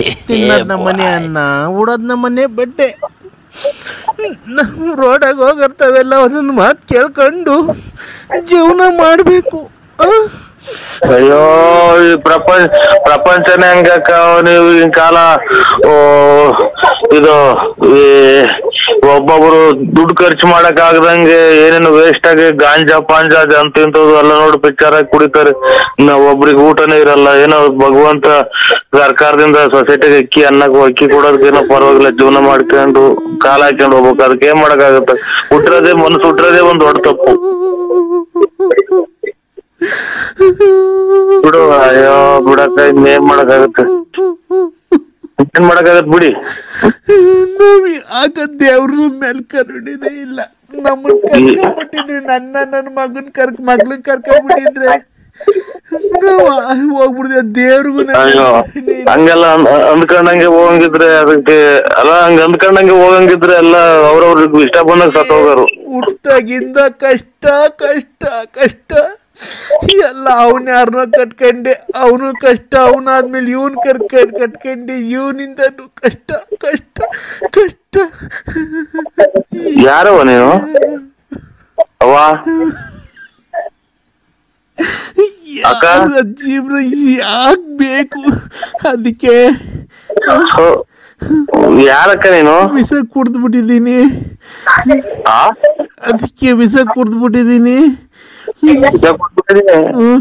ತಿನ್ನೋದ್ ನಮ್ಮನೆ ಅನ್ನ ಉಡೋದ್ ನಮ್ಮನೆ ಬಟ್ಟೆ ನಾವು ರೋಡಾಗ ಹೋಗಿರ್ತಾವೆಲ್ಲ ಒಂದೊಂದು ಮಾತು ಕೇಳ್ಕೊಂಡು ಜೀವನ ಮಾಡಬೇಕು ಅಯ್ಯೋ ಈ ಪ್ರಪಂಚ ಪ್ರಪಂಚನೇ ಹಂಗಕ್ಕ ನೀವು ಈ ಕಾಲ ಓ ಇದು ಈ ಒಬ್ಬೊಬ್ರು ದುಡ್ಡು ಖರ್ಚು ಮಾಡಕ್ ಆಗದಂಗೆ ಏನೇನು ವೇಸ್ಟ್ ಆಗಿ ಗಾಂಜಾ ಪಾಂಜಾ ಅದು ಅಂತ ಇಂಥದ್ದು ಎಲ್ಲ ನೋಡಿ ಪಿಕ್ಚರ್ ಆಗಿ ಕುಡಿತಾರೆ ಇನ್ನ ಒಬ್ರಿಗೆ ಊಟನೇ ಇರಲ್ಲ ಏನೋ ಭಗವಂತ ಸರ್ಕಾರದಿಂದ ಸೊಸೈಟಿಗೆ ಅಕ್ಕಿ ಅನ್ನಕ್ಕೆ ಅಕ್ಕಿ ಕೊಡೋದಕ್ಕೆ ಏನೋ ಪರವಾಗಿಲ್ಲ ಜೀವನ ಮಾಡ್ಕೊಂಡು ಕಾಲ ಹಾಕೊಂಡು ಹೋಗ್ಬೇಕು ಅದಕ್ಕೆ ಏನ್ ಮಾಡಕ್ಕಾಗತ್ತೆ ಹುಟ್ಟಿರೋದೇ ಮನಸ್ಸು ಹುಟ್ಟಿರೋದೇ ಒಂದ್ ದೊಡ್ಡ ತಪ್ಪು ಬಿಡು ಅಯ್ಯೋ ಬಿಡಕ್ಕ ಇನ್ನೇನ್ ಮಾಡಕ್ಕಾಗತ್ತೆ ಏನ್ ಮಾಡಕ್ಕಾಗತ್ ಬಿಡಿ ನಾವು ಆಗ ದೇವ್ರ ಮೇಲೆ ಕರುಣಿನೇ ಇಲ್ಲ ನಮ್ಮನ್ ಕರ್ಕೊಂಡ್ಬಿಟ್ಟಿದ್ರಿ ನನ್ನ ನನ್ನ ಮಗನ್ ಕರ್ಕ ಮಗ್ಳನ್ ಕರ್ಕೊಂಡ್ಬಿಟ್ಟಿದ್ರೆ ನಾವು ಹೋಗ್ಬಿಡಿದ್ವಿ ದೇವ್ರಿಗೂ ಅಯ್ಯೋ ಹಂಗೆಲ್ಲ ಅನ್- ಅಂದ್ಕೊಂಡಂಗೆ ಹೋಗಂಗಿದ್ರೆ ಅದಕ್ಕೆ ಅಲ್ಲ ಹಂಗ ಅಂದ್ಕೊಂಡಂಗೆ ಹೋಗಂಗಿದ್ರೆ ಎಲ್ಲ ಅವ್ರವ್ರಿಗೆ ಇಷ್ಟ ಬಂದಾಗ ಸತ್ ಹೋಗೋರು ಹುಟ್ಟಾಗಿಂದ ಕಷ್ಟ ಕಷ್ಟ ಕಷ್ಟ ಎಲ್ಲ ಅವನ ಯಾರನ್ನೋ ಕಟ್ಕೊಂಡೆ ಅವನು ಕಷ್ಟ ಅವನಾದ್ಮೇಲೆ ಇವನ್ ಕರ್ಕೊಂಡ್ ಕಟ್ಕೊಂಡೆ ಇವನಿಂದನು ಕಷ್ಟ ಕಷ್ಟ ಕಷ್ಟ ಯಾರವ ನೀನು ಅವ್ವ ಅಕ್ಕ? ಯಾರ ಜೀವನ ಯಾಕ್ ಬೇಕು ಅದಕ್ಕೆ ಹೋ, ಯಾರಕ್ಕ ನೀನು ವಿಷ ಕುಡ್ದು ಬಿಟ್ಟಿದ್ದೀನಿ ಆ ಅದಕ್ಕೆ ವಿಷ ಕುಡ್ದು ಬಿಟ್ಟಿದ್ದೀನಿ ಯಾಕ್ ಕೊಟ್ಬಿಟ್ಟಿದೀನಿ? ಹ್ಮ್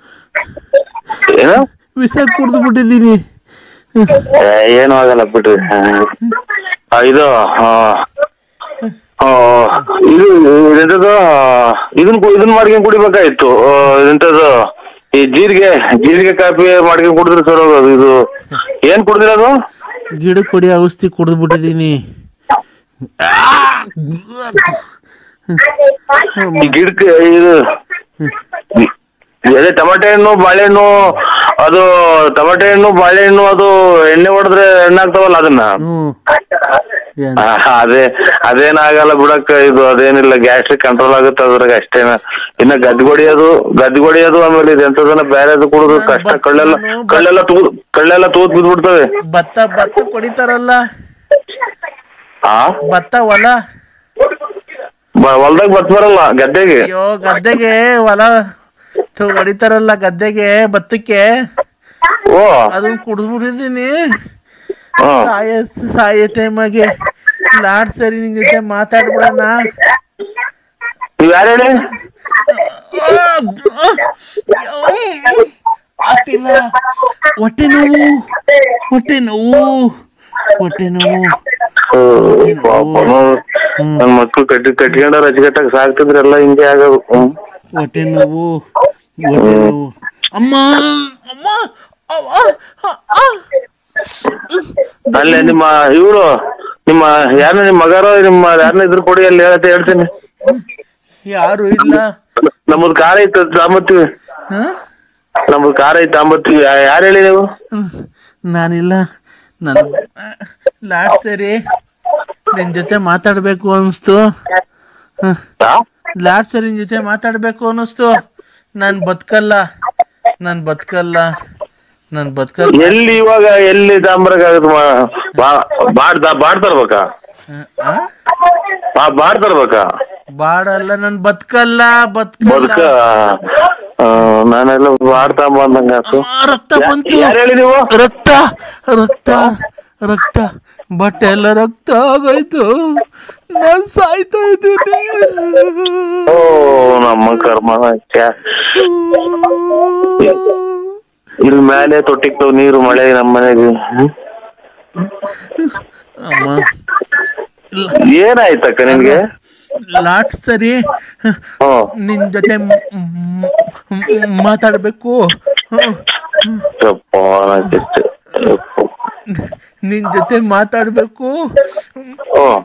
ಏನು ವಿಷ ಕುಡ್ದು ಬಿಟ್ಟಿದ್ದೀನಿ ಏ, ಏನೂ ಆಗಲ್ಲ ಬಿಡ್ರಿ ಆ, ಇದು ಆ, ಆ, ಇದು ಎಂತದು ಇದನ್ ಕು- ಇದನ್ ಮಾಡ್ಕೊಂಡ್ ಕುಡಿಬೇಕಾಯ್ತು ಆ, ಎಂತದು ಈ ಜೀರಿಗೆ ಜೀರಿಗೆ ಕಾಫಿ ಮಾಡ್ಕೊಂಡ್ ಕುಡಿದ್ರೆ ಸರ್ ಹೋಗೋದು ಇದು ಏನ್ ಕುಡ್ದಿರೋದು ಗಿಡ ಕೊಡಿ ಔಷಧಿ ಕುಡ್ದು ಬಿಟ್ಟಿದ್ದೀನಿ ಈ ಗಿಡಕ್ಕೆ ಇದು ಅದೇ ಟಮಾಟೆ ಹಣ್ಣು ಬಾಳೆಹಣ್ಣು ಅದು ಟಮಾಟೆ ಹಣ್ಣು ಬಾಳೆಹಣ್ಣು ಅದು ಎಣ್ಣೆ ಹೊಡೆದ್ರೆ ಎಣ್ಣೆ ಆಗ್ತಾವಲ್ಲ ಅದನ್ನ ಹ್ಮ್ ಏನ್- ಆ, ಅದೇ ಅದೇನಾಗಲ್ಲ ಬಿಡಕ್ಕ ಇದು ಅದೇನಿಲ್ಲ ಗ್ಯಾಸ್ಟ್ರಿಕ್ ಕಂಟ್ರೋಲ್ ಆಗುತ್ತೆ ಅದ್ರಾಗ ಅಷ್ಟೇನ ಇನ್ನ ಗದ್ಗೊಡಿಯೋದು ಗದ್ಗೊಡಿಯೋದು ಆಮೇಲೆ ಇದು ಎಂತದನ್ನ ಬೇರೆದು ಕುಡಿದು ಕಷ್ಟ ಕಳ್ಳೆಲ್ಲ ಕಳ್ಳೆಲ್ಲ ತೂತ್ ಕಳ್ಳೆಲ್ಲ ತೂತ್ ಬಿದ್ಬಿಡ್ತವೆ ಭತ್ತ ಭತ್ತ ಕೊಡಿತಾರಲ್ಲ ಆ ಭತ್ತ ಹೊಲ ಬ- ಹೊಲ್ದಾಗ ಬತ್ ಬರಲ್ಲ ಗದ್ದೆಗೆ ಅಯ್ಯೋ ಗದ್ದೆಗೆ ಹೊಲ ಥು, ಹೊಡಿತಾರಲ್ಲ ಗದ್ದೆಗೆ ಭತ್ತಕ್ಕೆ ಓ ಅದನ್ನ ಕುಡಿದ್ಬಿಟ್ಟಿದ್ದೀನಿ ಹ್ಮ್ ಸಾಯ ಸಾಯೋ ಟೈಮಾಗೆ ಲಾಡ್ ಸರಿ ನಿನ್ ಜೊತೆ ಮಾತಾಡ್ಬಿಡಣ ನೀವ್ ಯಾರು ಹೇಳಿ ಆಗ್ತಿಲ್ಲ ಹೊಟ್ಟೆ ನೋವು ಹೊಟ್ಟೆ ನೋವು ಹೊಟ್ಟೆ ನೋವು ಓ, ಪಾಪ ನೋಡು. ನನ್ ಮಕ್ಳು ಕಟ್ಟಿ ಕಟ್ಕೊಂಡಾರ ಅಚ್ಚುಕಟ್ಟಾಗ ಸಾಕ್ತಿದ್ರೆ ಎಲ್ಲ ಹಿಂಗೆ ಆಗೋದು ಹ್ಮ್ ಹೊಟ್ಟೆ ನೋವು ಹೊಟ್ಟೆ ನೋವು ಅಮ್ಮ ಅಮ್ಮ ಅವ್ವ, ಅ, ಅ. ಅಲ್ಲೇ ನಿಮ್ಮ ಇವ್ರು ನಿಮ್ಮ ಯಾರನ್ನ ನಿಮ್ಮ ಮಗಾರೋ ನಿಮ್ಮ ಯಾರನ್ನ ಇದ್ರು ಕೊಡಿ ಅಲ್ಲಿ ಹೇಳತ್ತೆ ಹೇಳ್ತೀನಿ ಯಾರು ಇಲ್ಲ ನಮ್ಮದ್ ಕಾರ್ ಐತೆ ತಾಂಬತ್ತೀವಿ ಹ? ನಮ್ಮದ್ ಕಾರ್ ಐತೆ ತಾಂಬತ್ತೀವಿ ಯಾರು ಹೇಳಿ ನೀವು ಹ್ಮ್. ನಾನಿಲ್ಲ ನನ್ ಲಾಟ್ ಸರಿ ನಿನ್ ಜೊತೆ ಮಾತಾಡ್ಬೇಕು ಅನಿಸ್ತು ಹ. ಆ? ಲಾಟ್ ಸರಿ ನಿನ್ ಜೊತೆ ಮಾತಾಡ್ಬೇಕು ಅನ್ನಿಸ್ತು ನಾನ್ ಬದುಕಲ್ಲ ನಾನ್ ಬದುಕಲ್ಲ ನಾನ್ ಬದುಕಲ್ಲ ಎಲ್ಲಿ ಇವಾಗ ಎಲ್ಲಿ ತಾಂಬರಕ್ಕಾಗತ್ತೆ ಬಾಡ್ ಬಾಡ್ ತರ್ಬೇಕಾ ಆ? ಆ ಬಾಡ್ ತರ್ಬೇಕಾ ಬಾಡಲ್ಲ ನಾನ್ ಬದುಕಲ್ಲ ಬದುಕ ಬದುಕಲ್ಲ ಆ, ನಾನೆಲ್ಲ ಬಾಡ್ ತಾಂಬಂದಂಗ ಆತು ಆ, ರಕ್ತ ಬಂತು ಯಾರು ಹೇಳಿ ನೀವು ರಕ್ತ ರಕ್ತ ರಕ್ತ ಬಟ್ಟೆ ಎಲ್ಲ ರಕ್ತ ಆಗೋಯ್ತು ನಾನ್ ಸಾಯ್ತಾ ಇದ್ದೀನಿ ಓ ನಮ್ಮ ಕರ್ಮ ಛೆ. ಇಲ್ಲಿ ಮೇಲೆ ತೊಟ್ಟಿಕ್ತಾವ್ ನೀರು ಮಳೆ ನಮ್ಮ ಮನೆಗೆ ಹ್ಮ್? ಅಮ್ಮ ಏನಾಯ್ತಕ್ಕ ನಿನ್ಗೆ ಲಾಟ್ ಸರಿ ಹ್ಮ್ ನಿನ್ ಜೊತೆ ಮ್- ಮ್- ಮ್- ಮಾತಾಡ್ಬೇಕು ಯಪ್ಪ, ನಾಚಿತ್ತೆ. ಯಪ್ಪ. ನಿನ್ ಜೊತೆ ಮಾತಾಡ್ಬೇಕು ಹ್ಮ್.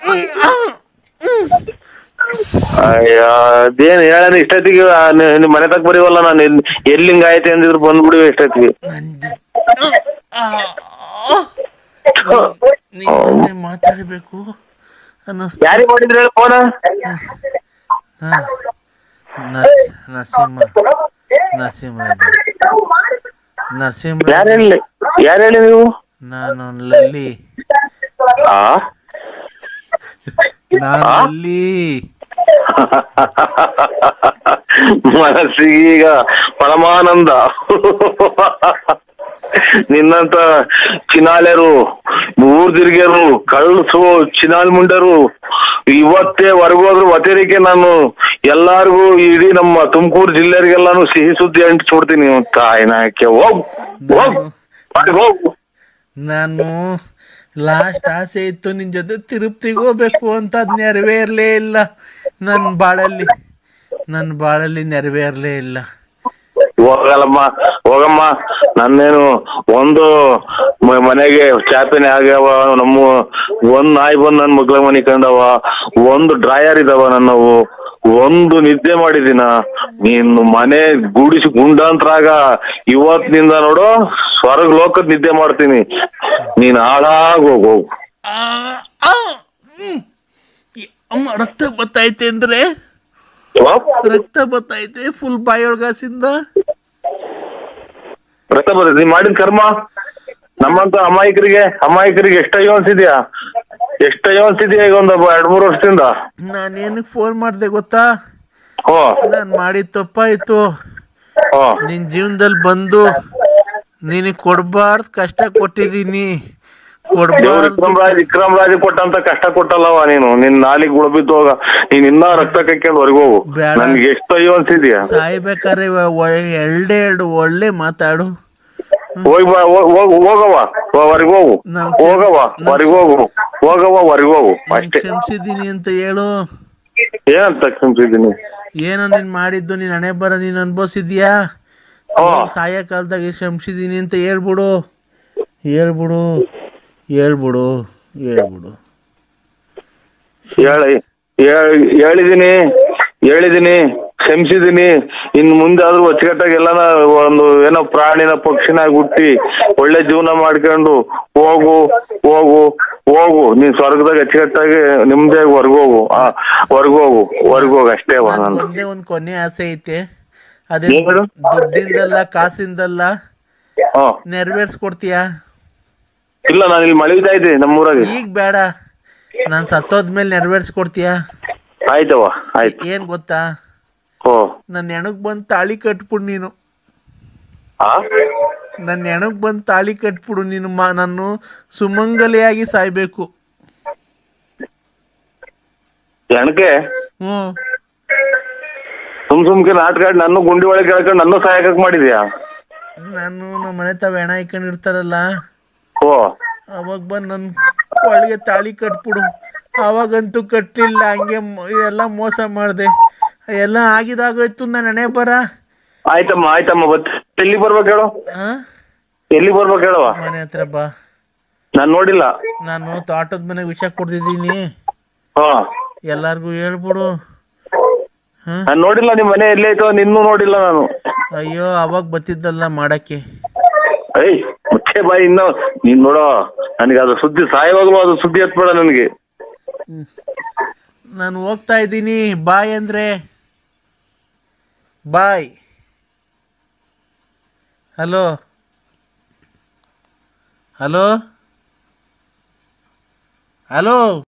ಅಯ್ಯ ಅದೇನ್ ಹೇಳಣ ಇಷ್ಟೊತ್ತಿಗೆ ಆ, ನಿ- ನಿಮ್ ಮನೆ ತಗ ಬರೀವಲ್ಲ ನಾನು ಎಲ್ಲಿ ಎಲ್ಲಿ ಹಿಂಗ್ ಆಯ್ತು ಅಂದಿದ್ರು ಬಂದ್ಬಿಡಿವೆ ಇಷ್ಟೊತ್ತಿಗೆ ನನ್ ಜೊ- ಆ, ಆ, ನಿನ್ ಜೊತೆ ಮಾತಾಡ್ಬೇಕು ಅನ್ನಿಸ್ತು ಯಾರಿಗೆ ಮಾಡಿದ್ರೆ ಫೋನ್ ಹಾ. ನರ್ಸ್- ನರಸಿಂಹ ನರಸಿಂಹ ನರಸಿಂಹ ಯಾರು ಹೇಳಿ ಯಾರು ಹೇಳಿ ನೀವು ನಾನು ಲಲ್ಲಿ ಆ ನಾನು ಲಲ್ಲಿ ಮನಸ್ಸಿಗೆ ಈಗ ಪರಮಾನಂದ ನಿನ್ನಂತ ಚಿನಾಲೆರು ಊರ್ ತಿರ್ಗ್ಯರು ಕಳ್ಸು ಚಿನಾಲ್ ಮುಂಡರು ಇವತ್ತೇ ಹೊರಗೋದ್ರು ವತೇರಿಕೆ ನಾನು ಎಲ್ಲಾರ್ಗು ಇಡೀ ನಮ್ಮ ತುಮಕೂರು ಜಿಲ್ಲೆಯರಿಗೆಲ್ಲಾನು ಸಿಹಿ ಸುದ್ದಿ ಅಂಟಿಸ್ಬಿಡ್ತೀನಿ ತಾಯಿನಾಕೆ ಹೋಗ್ ಹೋಗ್ ಹೊರ್ಗ್ ಹೋಗು ನಾನು ಲಾಸ್ಟ್ ಆಸೆ ಇತ್ತು ನಿನ್ ಜೊತೆ ತಿರುಪ್ತಿಗೆ ಹೋಗ್ಬೇಕು ಅಂತ ಅದ್ ನೆರವೇರ್ಲೇ ಇಲ್ಲ ನನ್ನ ಬಾಳಲ್ಲಿ ನನ್ನ ಬಾಳಲ್ಲಿ ನೆರವೇರ್ಲೇ ಇಲ್ಲ ಹೋಗಲ್ಲಮ್ಮ ಹೋಗಮ್ಮ ನನ್ನೇನು ಒಂದು ಮ- ಮನೆಗೆ ಚಾಪೆನೆ ಆಗ್ಯಾವ ನಮ್ಮ ಒಂದ್ ನಾಯಿ ಬಂದ್ ನನ್ ಮಗ್ಳ ಮನೆ ಕಂಡವ ಒಂದು ಡ್ರಾಯರ್ ಇದಾವ ನನ್ನವು ಒಂದು ನಿದ್ದೆ ಮಾಡಿದಿನ ನೀನು ಮನೆ ಗುಡಿಸಿ ಗುಂಡಾಂತರಾಗ ಇವತ್ತಿನಿಂದ ನೋಡು ಸ್ವರ್ಗ ಲೋಕದ ನಿದ್ದೆ ಮಾಡ್ತೀನಿ ನೀನ್ ಹಾಳಾಗ್ ಹೋಗ್ ಹೋಗು ಆ, ಆ, ಹ್ಮ್. ಈ ಅಮ್ಮ ರಕ್ತ ಬತ್ತೈತೆ ಅಂದ್ರೆ ರಕ್ತ ಬತ್ತೈತೆ ಫುಲ್ ಬಾಯೊಳಗಾಸಿಂದ ರಕ್ತ ಬರ್ತದೆ ನೀನ್ ಮಾಡಿದ ಕರ್ಮ ನಮ್ಮಂತ ಅಮಾಯಕರಿಗೆ ಅಮಾಯಕರಿಗೆ ಎಷ್ಟ ಅನ್ಸಿದ್ಯಾ ಎಷ್ಟ ಅನ್ಸಿದ್ಯಾ ಈಗ ಒಂದು ಎರಡ್ ಮೂರು ವರ್ಷದಿಂದ ನಾನೇನಕ್ಕೆ ಫೋನ್ ಮಾಡಿದೆ ಗೊತ್ತಾ ಹೋ ನಾನು ಮಾಡಿದ ತಪ್ಪಾಯ್ತು ಹೋ ನಿನ್ ಜೀವನದಲ್ಲಿ ಬಂದು ನಿನಗೆ ಕೊಡ್ಬಾರ್ದು ಕಷ್ಟ ಕೊಟ್ಟಿದ್ದೀನಿ ದೇವ್ರ ಕೊಡ್ಬಾರ್ದು ವಿಕ್ರಮ್ ರಾಜ್ ವಿಕ್ರಮ್ ರಾಜ್ ಕೊಟ್ಟಂತ ಕಷ್ಟ ಕೊಟ್ಟಲ್ಲವ ನೀನು ನಿನ್ ನಾಲಿಗೆ ಉಳಬಿದ್ದು ಹೋಗ ನೀನ್ ಇನ್ನ ರಕ್ತ ಕಕ್ಕೊಂಡು ಹೊರಗೋಗು ಬೇಡ. ನನ್ಗೆ ಎಷ್ಟು ಅಯ್ಯೋ ಅನ್ಸಿದ್ಯಾ ಸಾಯ್ಬೇಕಾದ್ರೆ ಎರಡೇ ಎರಡು ಒಳ್ಳೆ ಮಾತಾಡು ಹೋಗಿ ಬಾ ಹೋಗ್- ಹೋಗ್- ಹೋಗವ್ವ ಹೊರಗೆ ಹೋಗು ನಾನ್ ಹೋಗವ್ವ ಹೊರಗೆ ಹೋಗು ಹೋಗವ್ವ ಹೊರಗೆ ಹೋಗು ನಾನು ಅಷ್ಟೇ ಕ್ಷಮಿಸಿದ್ದೀನಿ ಅಂತ ಹೇಳು ಏನಂತ ಕ್ಷಮಿಸಿದ್ದೀನಿ ಏನೋ ನೀನ್ ಮಾಡಿದ್ದು ನೀನ್ ಹಣೆ ಬರ ನೀನ್ ಅನ್ಭವಿಸಿದ್ಯಾ ಹೋ ಸಾಯ ಕಾಲದಾಗ ಕ್ಷಮಿಸಿದ್ದೀನಿ ಅಂತ ಹೇಳ್ಬಿಡು ಹೇಳ್ಬಿಡು ಹೇಳ್ಬಿಡು ಹೇಳ್ಬಿಡು ಹೇಳಿ ಹೇಳ್- ಹೇಳಿದೀನಿ ಹೇಳಿದೀನಿ ಕ್ಷಮಿಸಿದೀನಿ ಇನ್ ಮುಂದೆ ಆದ್ರೂ ಅಚ್ಚುಕಟ್ಟಾಗಿ ಎಲ್ಲಾನ ಒಂದು ಏನೋ ಪ್ರಾಣಿನ ಪಕ್ಷಿನಾಗಿ ಹುಟ್ಟಿ ಒಳ್ಳೆ ಜೀವನ ಮಾಡ್ಕೊಂಡು ಹೋಗು ಹೋಗು ಹೋಗು ನೀನ್ ಸ್ವರ್ಗದಾಗ ಅಚ್ಚುಕಟ್ಟಾಗಿ ನಿಮ್ದೇ ಹೊರ್ಗೋಗು ಆ ಹೊರ್ಗೋಗು ಹೊರ್ಗೋಗು ಅಷ್ಟೇ ಅವ ನನ್ಗ್ ನಾನು ಒಂದೇ ಒಂದ್ ಕೊನೆ ಆಸೆ ಐತೆ ಅದೇ ಏನ್ ಹೇಳು? ದುಡ್ಡಿಂದಲ್ಲ ಕಾಸಿಂದಲ್ಲ ಹಾ ನೆರವೇರ್ಸ್ಕೊಡ್ತೀಯಾ ಇಲ್ಲ ನಾನು ಇಲ್ಲಿ ಮಳಿತಾ ಇದ್ದೀನಿ ನಮ್ಮೂರಾಗೆ ಈಗ ಬೇಡ ನಾನು ಸತ್ತೋದ್ಮೇಲೆ ನೆರವೇರ್ಸ್ಕೊಡ್ತೀಯಾ ಆಯ್ತವ ಆಯ್ತು ಏನ್ ಗೊತ್ತಾ ಓ ನನ್ನ ಹೆಣಕ್ ಬಂದು ತಾಳಿ ಕಟ್ಬಿಡು ನೀನು ಆ ನನ್ನ ಹೆಣಕ್ ಬಂದು ತಾಳಿ ಕಟ್ಬಿಡು ನೀನು ಮಾ ನಾನು ಸುಮಂಗಲಿಯಾಗಿ ಸಾಯ್ಬೇಕು ಜನಕ್ಕೆ ಹ್ಞೂ ಸುಮ್ ಸುಮ್ಕೆ ನಾಟಕ ಆಡಿ ನನ್ನ ಗುಂಡಿ ಒಳಗೆ ಕೇಳ್ಕೊಂಡು ನನ್ನ ಸಹಾಯಕ ಮಾಡಿದ್ಯಾ ನಾನು ನಮ್ಮ ಮನೆ ತಾವ ಹೆಣ ಇಟ್ಕೊಂಡಿರ್ತಾರಲ್ಲ ಓ ಅವಾಗ ಬಂದು ನನ್ನ ಒಳಗೆ ತಾಳಿ ಕಟ್ಬಿಡು ಅವಾಗಂತೂ ಕಟ್ಟಲಿಲ್ಲ ಹಂಗೆ ಮ- ಎಲ್ಲ ಮೋಸ ಮಾಡಿದೆ ಎಲ್ಲ ಆಗಿದಾಗೋಯ್ತು ನನ್ನ ಹಣೆ ಬರ ಆಯ್ತಮ್ಮ ಆಯ್ತಮ್ಮ ಬತ್ ಎಲ್ಲಿ ಬರ್ಬೇಕು ಹೇಳು ಆ? ಎಲ್ಲಿ ಬರ್ಬೇಕು ಹೇಳುವ ಮನೆ ಹತ್ರ ಬಾ ನಾನ್ ನೋಡಿಲ್ಲ ನಾನು ತೋಟದ ಮನೆಗೆ ವಿಷ ಕೊಡ್ತಿದ್ದೀನಿ ಹಾ ಎಲ್ಲಾರ್ಗೂ ಹೇಳ್ಬಿಡು ಹಾ ನಾನ್ ನೋಡಿಲ್ಲ ನಿಮ್ ಮನೆ ಎಲ್ಲೇ ಐತೋ ನಿನ್ನೂ ನೋಡಿಲ್ಲ ನಾನು ಅಯ್ಯೋ ಅವಾಗ ಬತ್ತಿದ್ದಲ್ಲ ಮಾಡಕ್ಕೆ ಏಯ್ ಮುಚ್ಚೆ ಬಾಯಿ ಇನ್ನು ನೀನ್ ನೋಡೋ ನನಗೆ ಅದು ಸುದ್ದಿ ಸಾಯವಾಗ್ಲೂ ಅದು ಸುದ್ದಿ ಎತ್ಬೇಡ ನನಗೆ ನಾನು ಹೋಗ್ತಾ ಇದ್ದೀನಿ ಬಾಯ್ ಅಂದ್ರೆ ಬಾಯ್ ಹಲೋ ಹಲೋ ಹಲೋ